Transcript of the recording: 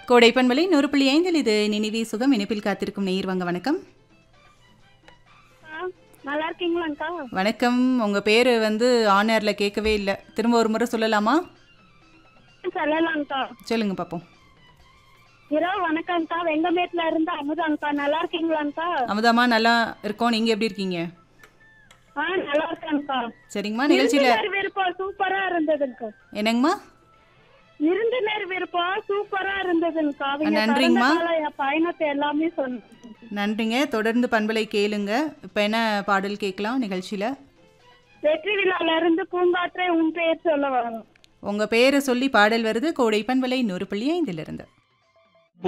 கோடை பண்பலை நூறு புள்ளி ஐந்தில் இது நினைவே சுகம் இணைப்பில் காத்திருக்கும் நேயர் வாங்க வணக்கம் ஆ, நல்லா இருக்கீங்களாங்க்கா வணக்கம் உங்கள் பேர் வந்து ஆனரில் கேட்கவே இல்லை திரும்ப ஒரு முறை சொல்லலாமா சொல்லலாங்க்கா சொல்லுங்க பார்ப்போம் இரவு வணக்கம்க்கா வெங்கமேட்ல இருந்து அமுதாங்க்கா நல்லா இருக்கீங்களாங்க்கா அமுதாமா நல்லா இருக்கோம் நீங்கள் எப்படி இருக்கீங்க ஆ நல்லா இருக்கேன்க்கா சரிங்கம்மா நிகழ்ச்சியில் விருந்தினர் விருப்பம் சூப்பரா இருந்ததுங்கக்கா என்னங்கம்மா விருந்தினர் விருப்பம் சூப்பரா இருந்ததுங்கக்கா அவங்க நன்றிங்கம்மா. கடந்த கால என் பயணத்தை எல்லாமே சொன்னாங்க நன்றிங்க தொடர்ந்து பண்பலை கேளுங்க இப்போ என்ன பாடல் கேட்கலாம் நிகழ்ச்சியில் வெற்றி விழால இருந்து பூங்காற்றே உன் பெயர் சொல்ல வரும் உங்கள் பேரை சொல்லி பாடல் வருது கோடை பண்பலை நூறு புள்ளி ஐந்திலிருந்து